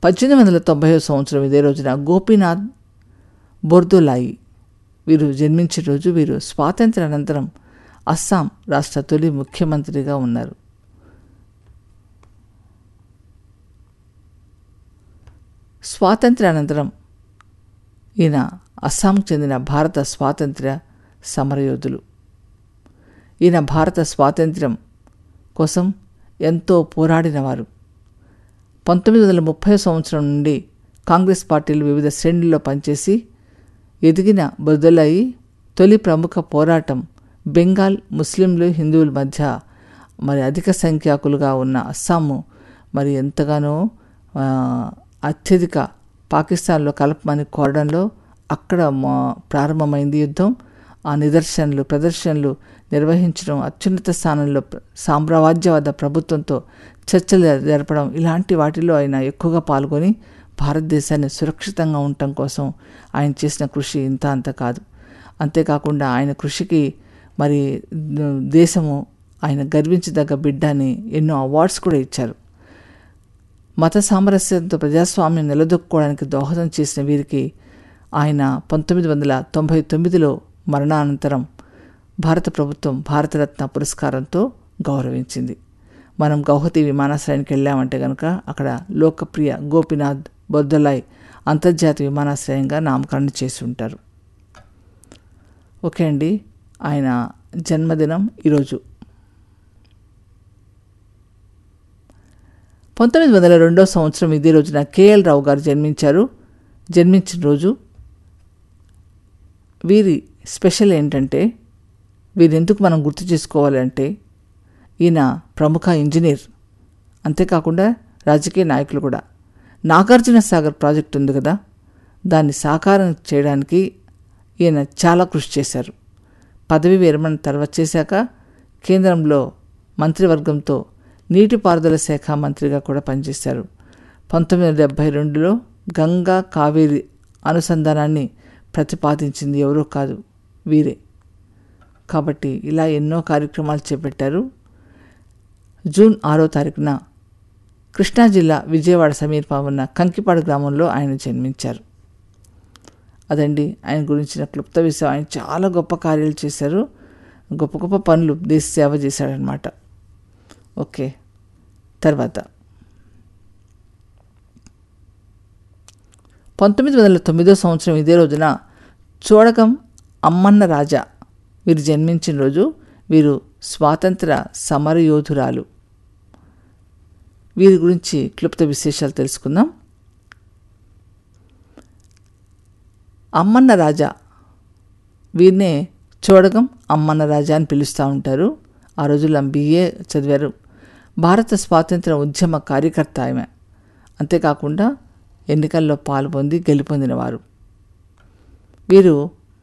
పద్దెనిమిది వందల తొంభై సంవత్సరం ఇదే రోజున గోపీనాథ్ బొర్దులాయి వీరు జన్మించిన రోజు వీరు స్వాతంత్ర అనంతరం అస్సాం రాష్ట్ర తొలి ముఖ్యమంత్రిగా ఉన్నారు స్వాతంత్ర అనంతరం ఈయన అస్సాంకు చెందిన భారత స్వాతంత్ర్య సమరయోధులు ఈయన భారత స్వాతంత్ర్యం కోసం ఎంతో పోరాడినవారు పంతొమ్మిది వందల ముప్పై సంవత్సరం నుండి కాంగ్రెస్ పార్టీలు వివిధ శ్రేణుల్లో పనిచేసి ఎదిగిన బదులయి తొలి ప్రముఖ పోరాటం బెంగాల్ ముస్లింలు హిందువుల మధ్య మరి అధిక సంఖ్యాకులుగా ఉన్న అస్సాము మరి ఎంతగానో ఆ, అత్యధిక పాకిస్తాన్లో కలపమని కోరడంలో అక్కడ మా- ప్రారంభమైంది యుద్ధం ఆ నిదర్శనలు ప్రదర్శనలు నిర్వహించడం అత్యున్నత స్థానంలో ప్ర- సామ్రాజ్యవాద ప్రభుత్వంతో చర్చలు జరపడం ఇలాంటి వాటిలో ఆయన ఎక్కువగా పాల్గొని భారతదేశాన్ని సురక్షితంగా ఉండటం కోసం ఆయన చేసిన కృషి ఇంత అంత కాదు అంతేకాకుండా ఆయన కృషికి మరి ద- దేశము ఆయన గర్వించదగ్గ బిడ్డ అని ఎన్నో అవార్డ్స్ కూడా ఇచ్చారు మత సామరస్యంతో ప్రజాస్వామ్యం నిలదొక్కుకోవడానికి దోహదం చేసిన వీరికి ఆయన పంతొమ్మిది వందల తొంభై తొమ్మిదిలో మరణానంతరం భారత ప్రభుత్వం భారతరత్న పురస్కారంతో గౌరవించింది మనం గౌహతి విమానాశ్రయానికి వెళ్ళామంటే కనుక అక్కడ లోకప్రియ గోపినాథ్ బొద్దలాయ్ అంతర్జాతీయ విమానాశ్రయంగా నామకరణం చేసి ఉంటారు ఓకే అండి ఆయన జన్మదినం ఈరోజు పంతొమ్మిది వందల రెండో సంవత్సరం ఇదే రోజున కేఎల్ రావు గారు జన్మించారు జన్మించిన రోజు వీరి స్పెషల్ ఏంటంటే వీరు ఎందుకు మనం గుర్తు చేసుకోవాలంటే ఈయన ప్రముఖ ఇంజనీర్ అంతేకాకుండా రాజకీయ నాయకులు కూడా నాగార్జున సాగర్ ప్రాజెక్ట్ ఉంది కదా దాన్ని సాకారం చేయడానికి ఈయన చాలా కృషి చేశారు పదవి విరమణ తర్వాత చేశాక కేంద్రంలో మంత్రివర్గంతో నీటిపారుదల శాఖ మంత్రిగా కూడా పనిచేశారు పంతొమ్మిది వందల డెబ్భై రెండులో గంగా కావేరి అనుసంధానాన్ని ప్రతిపాదించింది ఎవరో కాదు వీరే కాబట్టి ఇలా ఎన్నో కార్యక్రమాలు చేపట్టారు జూన్ ఆరో తారీఖున కృష్ణా జిల్లా విజయవాడ సమీపం ఉన్న కంకిపాడు గ్రామంలో ఆయన జన్మించారు అదండి ఆయన గురించిన క్లుప్త విషయం ఆయన చాలా గొప్ప కార్యాలు చేశారు గొప్ప గొప్ప పనులు దేశ సేవ చేశాడనమాట ఓకే తర్వాత పంతొమ్మిది వందల తొమ్మిదో సంవత్సరం ఇదే రోజున చూడకం అమ్మన్న రాజా వీరు జన్మించిన రోజు వీరు స్వాతంత్ర సమరయోధురాలు వీరి గురించి క్లుప్త విశేషాలు తెలుసుకుందాం అమ్మన్న రాజా వీరినే చూడగం అమ్మన్న రాజా అని పిలుస్తూ ఉంటారు ఆ రోజుల్లో బిఏ చదివారు భారత స్వాతంత్ర ఉద్యమ కార్యకర్త ఆమె అంతేకాకుండా ఎన్నికల్లో పాల్పొంది గెలుపొందినవారు వీరు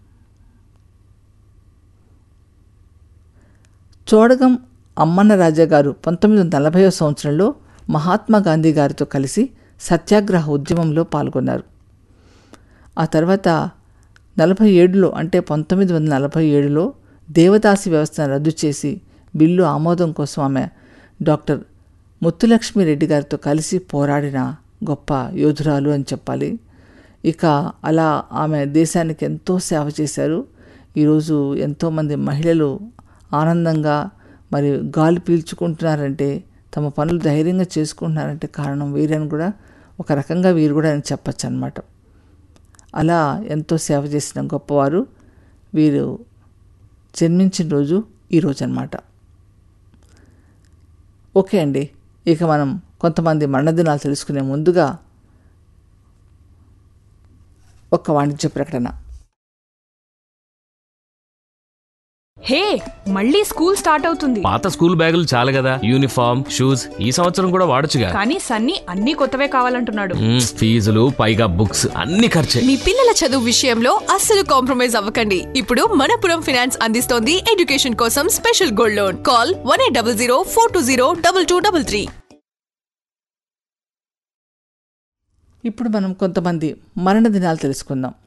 చోడగం అమ్మన్న రాజా గారు పంతొమ్మిది వందల నలభైవ సంవత్సరంలో మహాత్మా గాంధీ గారితో కలిసి సత్యాగ్రహ ఉద్యమంలో పాల్గొన్నారు ఆ తర్వాత నలభై ఏడులో అంటే పంతొమ్మిది వందల నలభై ఏడులో దేవదాసి వ్యవస్థను రద్దు చేసి బిల్లు ఆమోదం కోసం ఆమె డాక్టర్ ముత్తులక్ష్మి రెడ్డి గారితో కలిసి పోరాడిన గొప్ప యోధురాలు అని చెప్పాలి ఇక అలా ఆమె దేశానికి ఎంతో సేవ చేశారు ఈరోజు ఎంతోమంది మహిళలు ఆనందంగా మరి గాలి పీల్చుకుంటున్నారంటే తమ పనులు ధైర్యంగా చేసుకుంటున్నారంటే కారణం వీరని కూడా ఒక రకంగా వీరు కూడా అని చెప్పచ్చు అనమాట అలా ఎంతో సేవ చేసిన గొప్పవారు వీరు జన్మించిన రోజు ఈరోజు అనమాట ఓకే అండి ఇక మనం కొంతమంది మరణదినాలు తెలుసుకునే ముందుగా ఒక వాణిజ్య ప్రకటన హే మళ్ళీ స్కూల్ స్టార్ట్ అవుతుంది పాత స్కూల్ బ్యాగులు చాలు కదా యూనిఫామ్ షూస్ ఈ సంవత్సరం కూడా వాడొచ్చుగా కానీ సన్నీ అన్ని కొత్తవే కావాలంటున్నాడు మ్మ్, ఫీజులు పైగా బుక్స్ అన్ని ఖర్చే మీ పిల్లల చదువు విషయంలో అస్సలు కాంప్రమైజ్ అవ్వకండి ఇప్పుడు మనపురం ఫినాన్స్ అందిస్తోంది ఎడ్యుకేషన్ కోసం special gold loan call one eight double zero four two zero double two double three ఇప్పుడు మనం కొంతమంది మరణ దినాలు తెలుసుకుందాం